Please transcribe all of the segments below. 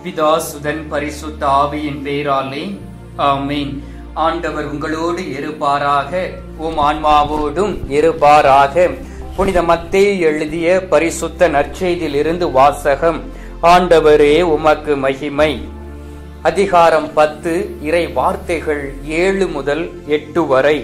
பிதா சுதன் பரிசுத்த ஆவியின் பேராலே ஆமீன் ஆண்டவர் உங்களோடு இருப்பாராக உம் ஆன்மாவோடும் இருப்பாராக புனித மத்தேயு எழுதிய பரிசுத்த நற்செய்தியிலிருந்து வாசகம் ஆண்டவரே உமக்கு மகிமை அதிகாரம் பத்து இறை வார்த்தைகள் ஏழு முதல் எட்டு வரை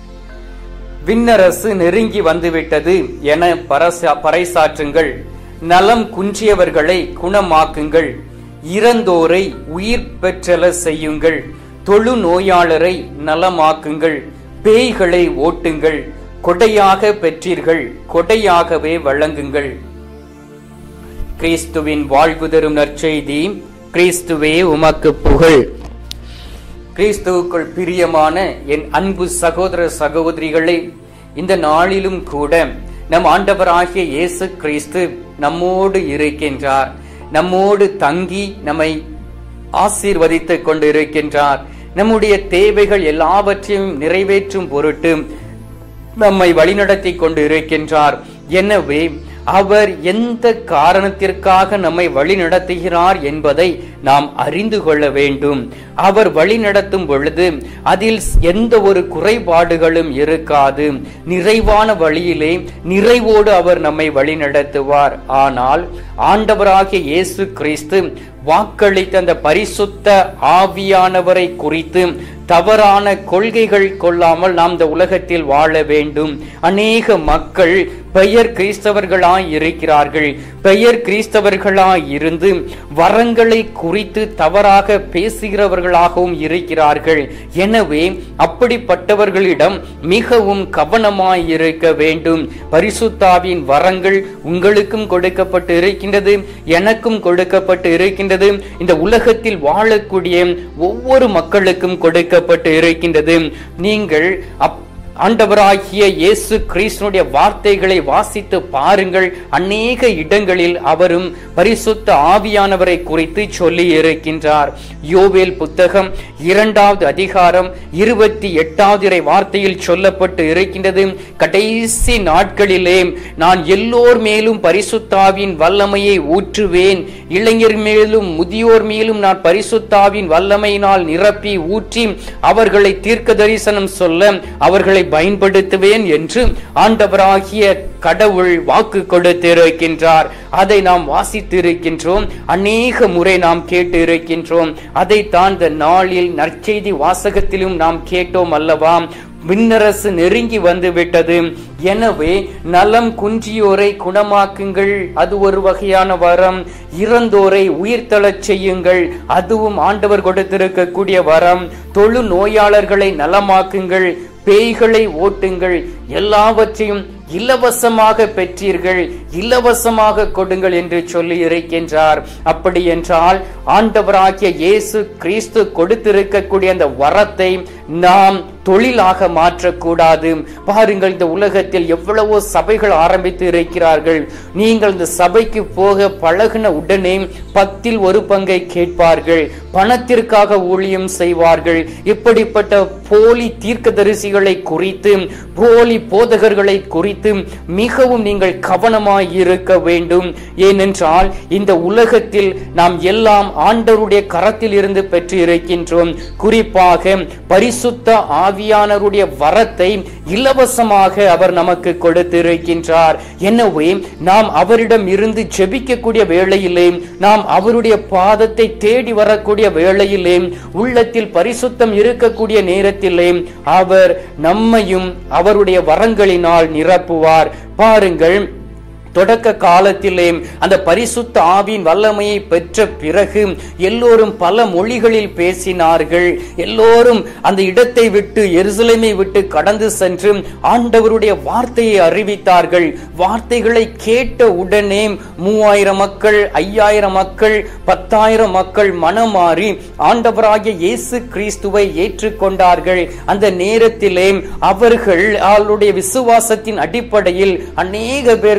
விண்ணரசு நெருங்கி வந்துவிட்டது என பரச- பறைசாற்றுங்கள் நலம் குன்றியவர்களை குணமாக்குங்கள் இறந்தோரை உயிர் பெற்றல செய்யுங்கள் தொழு நோயாளரை நலமாக்குங்கள் பேய்களை ஓட்டுங்கள் கொடையாக பெற்றீர்கள் கொடையாகவே வழங்குங்கள் கிறிஸ்துவின் வாழ்வு தரும் நற்செய்தி கிறிஸ்துவே உமக்கு புகழ் கிறிஸ்துவுக்குள் பிரியமான என் அன்பு சகோதர சகோதரிகளே இந்த நாளிலும் கூட நம் ஆண்டவராகிய இயேசு கிறிஸ்து நம்மோடு இருக்கின்றார் நம்மோடு தங்கி நம்மை ஆசீர்வதித்துக் கொண்டு இருக்கின்றார் நம்முடைய தேவைகள் எல்லாவற்றையும் நிறைவேற்றும் பொருட்டு நம்மை வழிநடத்தி கொண்டு இருக்கின்றார் எனவே அவர் எந்த காரணத்திற்காக நம்மை வழிநடத்துகிறார் என்பதை நாம் அறிந்து கொள்ள வேண்டும் அவர் வழிநடத்தும் பொழுது அதில் எந்த ஒரு குறைபாடுகளும் இருக்காது நிறைவான வழியிலே நிறைவோடு அவர் நம்மை வழிநடத்துவார் ஆனால் ஆண்டவராகிய இயேசு கிறிஸ்து வாக்களித்த அந்த பரிசுத்த ஆவியானவரை குறித்து தவறான கொள்கைகள் கொள்ளாமல் நாம் இந்த உலகத்தில் வாழ வேண்டும் அநேக மக்கள் பெயர் கிறிஸ்தவர்களாய் இருக்கிறார்கள் பெயர் கிறிஸ்தவர்களாய் இருந்து வரங்களை குறித்து தவறாக பேசுகிறவர்களாகவும் இருக்கிறார்கள் எனவே அப்படிப்பட்டவர்களிடம் மிகவும் கவனமாய் இருக்க வேண்டும் பரிசுத்தாவின் வரங்கள் உங்களுக்கும் கொடுக்கப்பட்டு இருக்கின்றது எனக்கும் கொடுக்கப்பட்டு இருக்கின்றது இந்த உலகத்தில் வாழக்கூடிய ஒவ்வொரு மக்களுக்கும் கொடுக்கப்பட்டு இருக்கின்றது நீங்கள் அப் ஆண்டவராகிய இயேசு கிறிஸ்துனுடைய வார்த்தைகளை வாசித்து பாருங்கள் அநேக இடங்களில் அவரும் பரிசுத்த ஆவியானவரை குறித்து சொல்லி இருக்கின்றார் யோவேல் புத்தகம் இரண்டாவது அதிகாரம் இருபத்தி எட்டாவது இறை வார்த்தையில் சொல்லப்பட்டு இருக்கின்றது கடைசி நாட்களிலே நான் எல்லோர் மேலும் பரிசுத்தாவின் வல்லமையை ஊற்றுவேன் இளைஞர் மேலும் முதியோர் மேலும் நான் பரிசுத்தாவின் வல்லமையினால் நிரப்பி ஊற்றி அவர்களை தீர்க்க தரிசனம் சொல்ல அவர்களை பயன்படுத்துவேன் என்று ஆண்டவராகிய கடவுள் வாக்கு கொடுத்திருக்கின்றார் அதை நாம் வாசித்திருக்கின்றோம் அநேக முறை நாம் கேட்டு இருக்கின்றோம் அதைத்தான் இந்த நாளில் நற்செய்தி வாசகத்திலும் நாம் கேட்டோம் அல்லவா விண்ணரசு நெருங்கி வந்து விட்டது எனவே நலம் குன்றியோரை குணமாக்குங்கள் அது ஒரு வகையான வரம் இறந்தோரை உயிர்த்தெழச் செய்யுங்கள் அதுவும் ஆண்டவர் கொடுத்திருக்கக்கூடிய வரம் தொழு நோயாளர்களை நலமாக்குங்கள் பேய்களை ஓட்டுங்கள் எல்லாவற்றையும் இலவசமாக பெற்றீர்கள் இலவசமாக கொடுங்கள் என்று சொல்லி இருக்கின்றார் அப்படி என்றால் ஆண்டவராகிய இயேசு கிறிஸ்து கொடுத்திருக்கக்கூடிய அந்த வரத்தை நாம் தொழிலாக மாற்றக்கூடாது பாருங்கள் இந்த உலகத்தில் எவ்வளவோ சபைகள் ஆரம்பித்து இருக்கிறார்கள் நீங்கள் இந்த சபைக்கு போக பழகின உடனே பத்தில் ஒரு பங்கை கேட்பார்கள் பணத்திற்காக ஊழியம் செய்வார்கள் இப்படிப்பட்ட போலி தீர்க்கதரிசிகளை குறித்து போலி போதகர்களை குறித்து மிகவும் நீங்கள் கவனமாய் இருக்க வேண்டும் ஏனென்றால் இந்த உலகத்தில் நாம் எல்லாம் ஆண்டவருடைய கரத்தில் இருந்து பெற்று இருக்கின்றோம் குறிப்பாக பரிசுத்த ஆவியானவருடைய வரத்தை இலவசமாக அவர் நமக்கு கொடுத்திருக்கின்றார் எனவே நாம் அவரிடம் இருந்து ஜெபிக்கக்கூடிய வேளையிலே நாம் அவருடைய பாதத்தை தேடி வரக்கூடிய வேளையிலே உள்ளத்தில் பரிசுத்தம் இருக்கக்கூடிய நேரத்திலே அவர் நம்மையும் அவருடைய வரங்களினால் நிரப்புவார் பாருங்கள் தொடக்க காலத்திலே அந்த பரிசுத்த ஆவியின் வல்லமையை பெற்ற பிறகு எல்லோரும் பல மொழிகளில் பேசினார்கள் எல்லோரும் அந்த இடத்தை விட்டு எருசலேமை விட்டு கடந்து சென்று ஆண்டவருடைய வார்த்தையை அறிவித்தார்கள் வார்த்தைகளை கேட்ட உடனே மூவாயிரம் மக்கள் ஐயாயிரம் மக்கள் பத்தாயிரம் மக்கள் மனம் மாறி ஆண்டவராகிய இயேசு கிறிஸ்துவை ஏற்றுக்கொண்டார்கள் அந்த நேரத்திலே அவர்கள் அவருடைய விசுவாசத்தின் அடிப்படையில் அநேக பேர் குணம்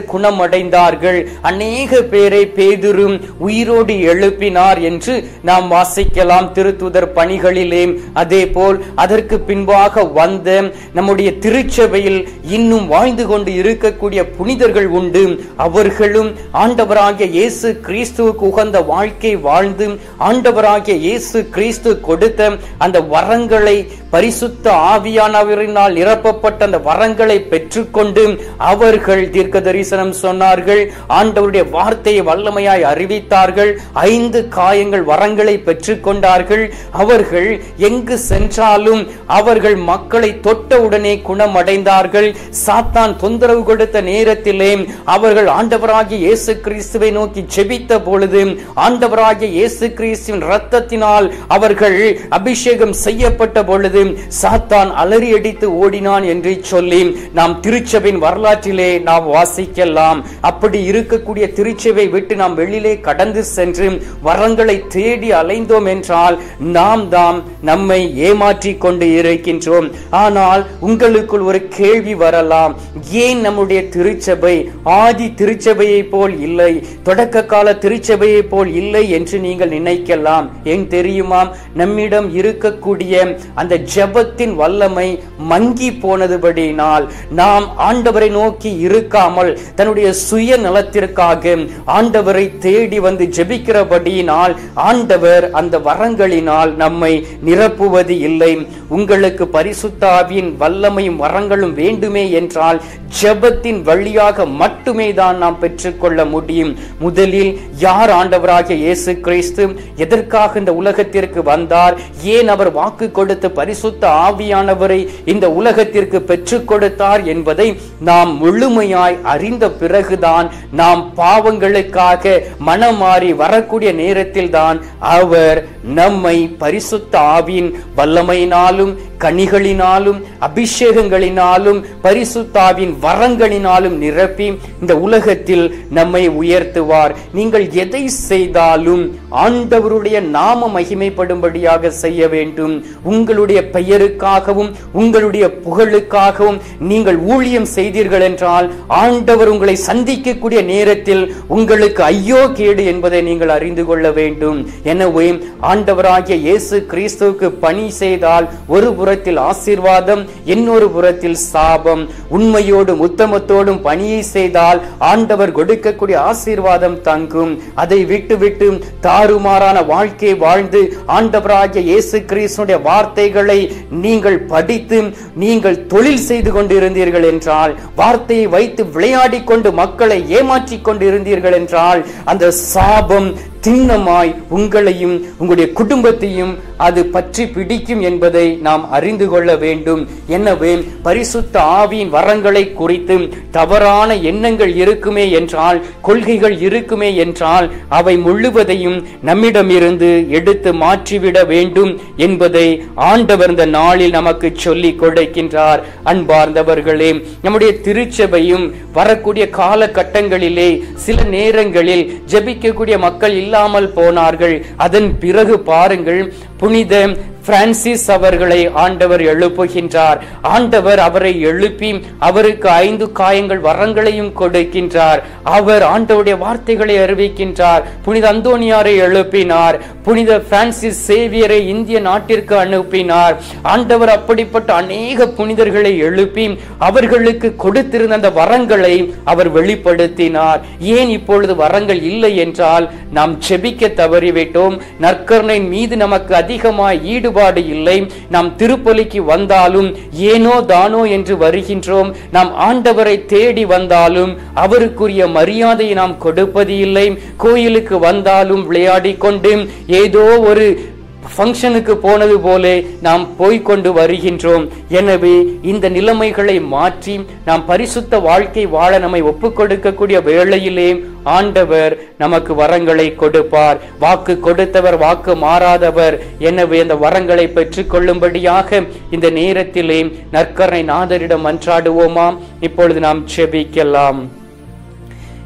குணமடைந்தார்கள் அநேக பேரை பேதுரும் உயிரோடு எழுப்பினார் என்று நாம் வாசிக்கலாம் திருத்துதர் பணிகளிலே அதே போல் அதற்கு பின்பாக வந்த நம்முடைய திருச்சபையில் இன்னும் வாழ்ந்து கொண்டு இருக்கக்கூடிய புனிதர்கள் உண்டு அவர்களும் ஆண்டவராகிய இயேசு கிறிஸ்துவுக்கு உகந்த வாழ்க்கை வாழ்ந்து ஆண்டவராகிய இயேசு கிறிஸ்து கொடுத்த அந்த வரங்களை பரிசுத்த ஆவியானவரினால் நிரப்பப்பட்ட அந்த வரங்களை பெற்றுக்கொண்டு அவர்கள் தீர்க்க தரிசனம் சொன்னார்கள் ஆண்டவருடைய வார்த்தையை வல்லமையாய் அறிவித்தார்கள் ஐந்து காயங்கள் வரங்களை பெற்றுக்கொண்டார்கள் அவர்கள் எங்கு சென்றாலும் அவர்கள் மக்களை தொட்டவுடனே குணமடைந்தார்கள் சாத்தான் தொந்தரவு கொடுத்த நேரத்திலே அவர்கள் ஆண்டவராகிய இயேசு கிறிஸ்துவை நோக்கி ஜெபித்த பொழுது ஆண்டவராகிய இயேசு கிறிஸ்துவின் ரத்தத்தினால் அவர்கள் அபிஷேகம் செய்யப்பட்ட பொழுது சாத்தான் அலறி அடித்து ஓடினான் என்று சொல்லி நாம் திருச்சபையின் வரலாற்றிலே நாம் வாசிக்கலாம் அப்படி இருக்கக்கூடிய திருச்சபை விட்டு நாம் வெளியிலே கடந்து சென்று வரங்களை தேடி அலைந்தோம் என்றால் நாம் தாம் நம்மை ஏமாற்றிக் கொண்டு இருக்கின்றோம் ஆனால் உங்களுக்குள் ஒரு கேள்வி வரலாம் ஏன் நம்முடைய திருச்சபை ஆதி திருச்சபையை போல் இல்லை தொடக்க கால திருச்சபையை போல் இல்லை என்று நீங்கள் நினைக்கலாம் ஏன் தெரியுமா நம்மிடம் இருக்கக்கூடிய அந்த ஜெபத்தின் வல்லமை மங்கி போனதுபடினால் நாம் ஆண்டவரை நோக்கி இருக்காமல் தன்னுடைய சுய நலத்திற்காக ஆண்டவரை தேடி வந்து ஜெபிக்கிறபடியினால் ஆண்டவர் அந்த வரங்களினால் நம்மை நிரப்புவது இல்லை உங்களுக்கு பரிசுத்த ஆவியின் வல்லமையும் வரங்களும் வேண்டுமே என்றால் ஜெபத்தின் வழியாக மட்டுமே தான் நாம் பெற்றுக்கொள்ள முடியும் முதலில் யார் ஆண்டவராகிய இயேசு கிறிஸ்து எதற்காக இந்த உலகத்திற்கு வந்தார் ஏன் அவர் வாக்கு கொடுத்து பரிசுத்த ஆவியானவரை இந்த உலகத்திற்கு பெற்றுக் கொடுத்தார் என்பதை நாம் முழுமையாய் அறிந்த பிறகுதான் நாம் பாவங்களுக்காக மனமாறி வரக்கூடிய நேரத்தில் தான் அவர் நம்மை பரிசுத்த ஆவியின் வல்லமையினாலும் கனிகளினாலும் அபிஷேகங்களினாலும் பரிசுத்தாவின் வரங்களினாலும் நிரப்பி இந்த உலகத்தில் நம்மை உயர்த்துவார் நீங்கள் எதை செய்தாலும் ஆண்டவருடைய நாம மகிமைப்படும்படியாக செய்ய வேண்டும் உங்களுடைய பெயருக்காகவும் உங்களுடைய புகழுக்காகவும் நீங்கள் ஊழியம் செய்தீர்கள் என்றால் ஆண்டவர் உங்களை சந்திக்கக்கூடிய நேரத்தில் உங்களுக்கு ஐயோ கேடு என்பதை நீங்கள் அறிந்து கொள்ள வேண்டும் எனவே ஆண்டவராகிய இயேசு கிறிஸ்துவுக்கு பணி செய்தால் ஒரு புறத்தில் ஆசீர்வாதம் இன்னொரு புறத்தில் சாபம் உண்மையோடும் உத்தமத்தோடும் பணியை செய்தால் ஆண்டவர் கொடுக்கக்கூடிய ஆசீர்வாதம் தங்கும் அதை விட்டு விட்டு தாறுமாறான வாழ்க்கை வாழ்ந்து ஆண்டவராகிய இயேசு கிறிஸ்துடைய வார்த்தைகளை நீங்கள் படித்து நீங்கள் தொழில் செய்து கொண்டிருந்தீர்கள் என்றால் வார்த்தையை வைத்து விளையாடிக் கொண்டு மக்களை ஏமாற்றிக் கொண்டிருந்தீர்கள் என்றால் அந்த சாபம் திண்ணமாய் உங்களையும் உங்களுடைய குடும்பத்தையும் அது பற்றி பிடிக்கும் என்பதை நாம் அறிந்து கொள்ள வேண்டும் எனவே பரிசுத்த ஆவியின் வரங்களை குறித்து தவறான எண்ணங்கள் இருக்குமே என்றால் கொள்கைகள் இருக்குமே என்றால் அவை முழுவதையும் நம்மிடமிருந்து எடுத்து மாற்றிவிட வேண்டும் என்பதை ஆண்டவர் இந்த நாளில் நமக்கு சொல்லிக் கொடுக்கின்றார் அன்பார்ந்தவர்களே நம்முடைய திருச்சபையும் வரக்கூடிய காலகட்டங்களிலே சில நேரங்களில் ஜெபிக்கக்கூடிய மக்கள் இல்லாமல் போனார்கள் அதன் பிறகு பாருங்கள் புனித பிரான்சிஸ் அவர்களை ஆண்டவர் எழுப்புகின்றார் ஆண்டவர் அவரை எழுப்பி அவருக்கு ஐந்து காயங்கள் வரங்களையும் கொடுக்கின்றார் அவர் ஆண்டவருடைய வார்த்தைகளை அறிவிக்கின்றார் புனித அந்தோனியாரை எழுப்பினார் புனித பிரான்சிஸ் சேவியரை இந்திய நாட்டிற்கு அனுப்பினார் ஆண்டவர் அப்படிப்பட்ட அநேக புனிதர்களை எழுப்பி அவர்களுக்கு கொடுத்திருந்த அந்த வரங்களை அவர் வெளிப்படுத்தினார் ஏன் இப்பொழுது வரங்கள் இல்லை என்றால் நாம் செபிக்க தவறிவிட்டோம் நற்கருணையின் மீது நமக்கு அதிகமாய் ஈடுபாடு இல்லை நாம் திருப்பலிக்கு வந்தாலும் ஏனோ தானோ என்று வருகின்றோம் நாம் ஆண்டவரை தேடி வந்தாலும் அவருக்குரிய மரியாதையை நாம் கொடுப்பது இல்லை கோயிலுக்கு வந்தாலும் விளையாடி கொண்டு ஏதோ ஒரு ஃபங்க்ஷனுக்கு போனது போல நாம் போய்க்கொண்டு வருகின்றோம் எனவே இந்த நிலைமைகளை மாற்றி நாம் பரிசுத்த வாழ்க்கை வாழ நம்மை ஒப்புக் கொடுக்கக்கூடிய வேளையிலே ஆண்டவர் நமக்கு வரங்களை கொடுப்பார் வாக்கு கொடுத்தவர் வாக்கு மாறாதவர் எனவே அந்த வரங்களை பெற்றுக் கொள்ளும்படியாக இந்த நேரத்திலே நற்கரை நாதரிடம் மன்றாடுவோமாம் இப்பொழுது நாம் செபிக்கலாம்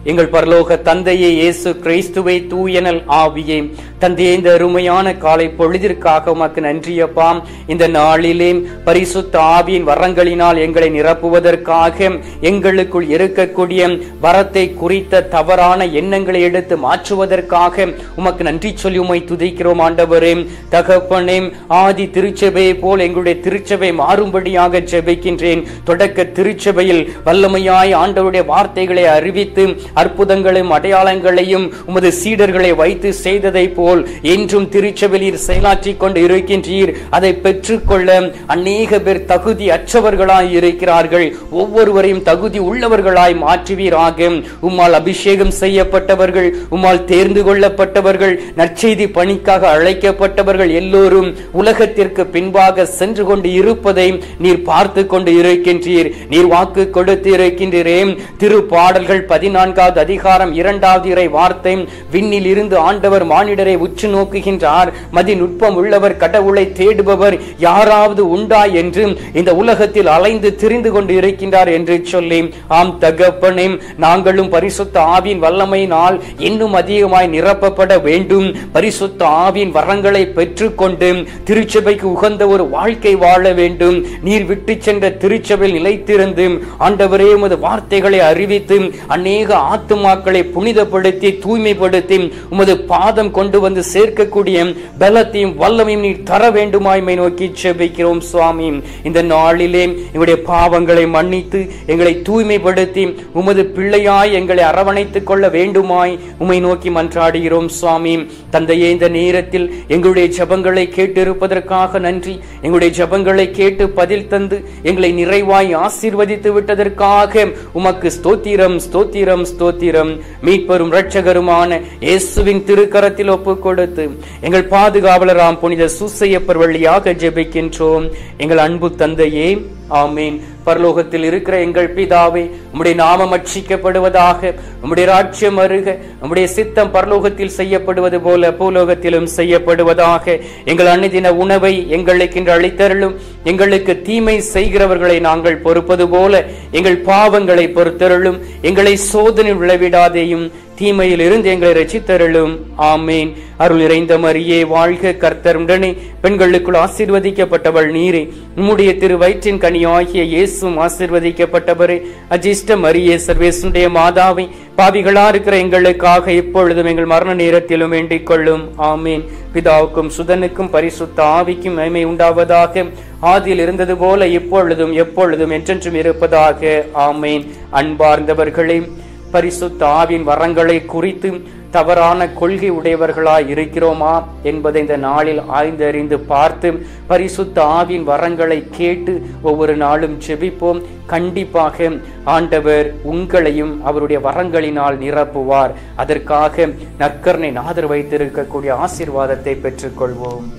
எங்கள் பரலோக தந்தையே இயேசு கிறிஸ்துவை தூயனல் ஆவியே தந்தையே இந்த அருமையான காலை பொழுதிற்காக உமக்கு நன்றியப்பா இந்த நாளிலே பரிசுத்த ஆவியின் வரங்களினால் எங்களை நிரப்புவதற்காக எங்களுக்குள் இருக்கக்கூடிய வரத்தை குறித்த தவறான எண்ணங்களை எடுத்து மாற்றுவதற்காக உமக்கு நன்றி சொல்லி உமை துதிக்கிறோம் ஆண்டவரே தகப்பனே ஆதி திருச்சபையை போல் எங்களுடைய திருச்சபை மாறும்படியாக ஜெபிக்கின்றேன் தொடக்க திருச்சபையில் வல்லமையாய் ஆண்டவருடைய வார்த்தைகளை அறிவித்து அற்புதங்களையும் அடையாளங்களையும் உமது சீடர்களை வைத்து செய்ததை போல் என்றும் திருச்சபையில் செயலாற்றி கொண்டு இருக்கின்றீர் அதை பெற்றுக்கொள்ள அநேக பேர் தகுதி அற்றவர்களாய் இருக்கிறார்கள் ஒவ்வொருவரையும் தகுதி உள்ளவர்களாய் மாற்றுவீராக உம்மால் அபிஷேகம் செய்யப்பட்டவர்கள் உம்மால் தேர்ந்து கொள்ளப்பட்டவர்கள் நற்செய்தி பணிக்காக அழைக்கப்பட்டவர்கள் எல்லோரும் உலகத்திற்கு பின்பாக சென்று கொண்டு இருப்பதை நீர் பார்த்து கொண்டு இருக்கின்றீர் நீர் வாக்கு கொடுத்து இருக்கின்றீரே திரு பாடல்கள் பதினான்காவது அதிகாரம் இரண்டாவது இறை வார்த்தை விண்ணில் இருந்து ஆண்டவர் மானிடரை உற்று நோக்குகின்றார் மதி நுட்பம் உள்ளவர் கடவுளை தேடுபவர் யாராவது உண்டா என்று இந்த உலகத்தில் அலைந்து திரிந்து கொண்டு இருக்கின்றார் என்று சொல்லி ஆம் தகப்பனே நாங்களும் பரிசுத்த ஆவியின் வல்லமையினால் இன்னும் அதிகமாய் நிரப்பப்பட வேண்டும் பரிசுத்த ஆவியின் வரங்களை பெற்றுக்கொண்டு திருச்சபைக்கு உகந்த ஒரு வாழ்க்கை வாழ வேண்டும் நீர் விட்டு சென்ற திருச்சபையில் நிலைத்திருந்து ஆண்டவரே உமது வார்த்தைகளை அறிவித்து அநேக ஆத்துமாக்களை புனிதப்படுத்தி தூய்மைப்படுத்தி உமது பாதம் கொண்டு வந்து சேர்க்கக்கூடிய பலத்தையும் வல்லமையும் நீர் தர வேண்டுமாய்மை நோக்கி செபிக்கிறோம் சுவாமி இந்த நாளிலே எங்களுடைய பாவங்களை மன்னித்து எங்களை தூய்மைப்படுத்தி உமது பிள்ளையாய் எங்களை அரவணைத்துக் கொள்ள வேண்டுமாய் உமை நோக்கி மன்றாடுகிறோம் சுவாமி தந்தையே இந்த நேரத்தில் எங்களுடைய ஜபங்களை கேட்டிருப்பதற்காக நன்றி எங்களுடைய ஜபங்களை கேட்டு பதில் தந்து எங்களை நிறைவாய் ஆசீர்வதித்து விட்டதற்காக உமக்கு ஸ்தோத்திரம் ஸ்தோத்திரம் ஸ்தோத்திரம் மீட்பெரும் இரட்சகருமான இயேசுவின் திருக்கரத்தில் ஒப்புக் கொடுத்து எங்கள் பாதுகாவலராம் புனித சுசையப்பர் வழியாக ஜெபிக்கின்றோம் எங்கள் அன்பு தந்தையே ஆமீன் பரலோகத்தில் இருக்கிற எங்கள் பிதாவே உம்முடைய நாமம் அட்சிக்கப்படுவதாக உம்முடைய ராட்சியம் அருக உம்முடைய சித்தம் பரலோகத்தில் செய்யப்படுவது போல பூலோகத்திலும் செய்யப்படுவதாக எங்கள் அன்னிதின உணவை எங்களுக்கு இன்று அளித்தருளும் எங்களுக்கு தீமை செய்கிறவர்களை நாங்கள் பொறுப்பது போல எங்கள் பாவங்களை பொறுத்தருளும் எங்களை சோதனை விளைவிடாதேயும் தீமையில் இருந்து எங்களை ரசித்தருளும் ஆமேன் அருள் நிறைந்த மரியே வாழ்க கர்த்தர் உடனே பெண்களுக்குள் ஆசீர்வதிக்கப்பட்டவள் நீரே உம்முடைய திரு வயிற்றின் கனியாகிய இயேசும் ஆசீர்வதிக்கப்பட்டவரே அஜிஷ்ட மரியே சர்வேசுடைய மாதாவை பாவிகளா இருக்கிற எங்களுக்காக இப்பொழுதும் எங்கள் மரண நேரத்திலும் வேண்டிக் கொள்ளும் ஆமேன் பிதாவுக்கும் சுதனுக்கும் பரிசுத்த ஆவிக்கும் மகிமை உண்டாவதாக ஆதியில் இருந்தது போல இப்பொழுதும் எப்பொழுதும் என்றென்றும் இருப்பதாக ஆமேன் அன்பார்ந்தவர்களே பரிசுத்த ஆவின் வரங்களை குறித்து தவறான கொள்கை உடையவர்களாய் இருக்கிறோமா என்பதை இந்த நாளில் ஆய்ந்தறிந்து பார்த்து பரிசுத்த ஆவின் வரங்களை கேட்டு ஒவ்வொரு நாளும் செபிப்போம் கண்டிப்பாக ஆண்டவர் உங்களையும் அவருடைய வரங்களினால் நிரப்புவார் அதற்காக நற்கர்ணை நாதர் வைத்திருக்கக்கூடிய ஆசீர்வாதத்தை பெற்றுக்கொள்வோம்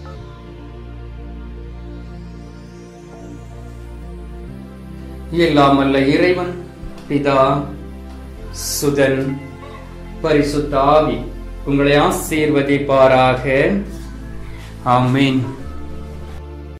எல்லாம் அல்ல இறைவன் பிதா சுதன் பரிசுத்த ஆவி உங்களை ஆசீர்வதிப்பாராக ஆமீன்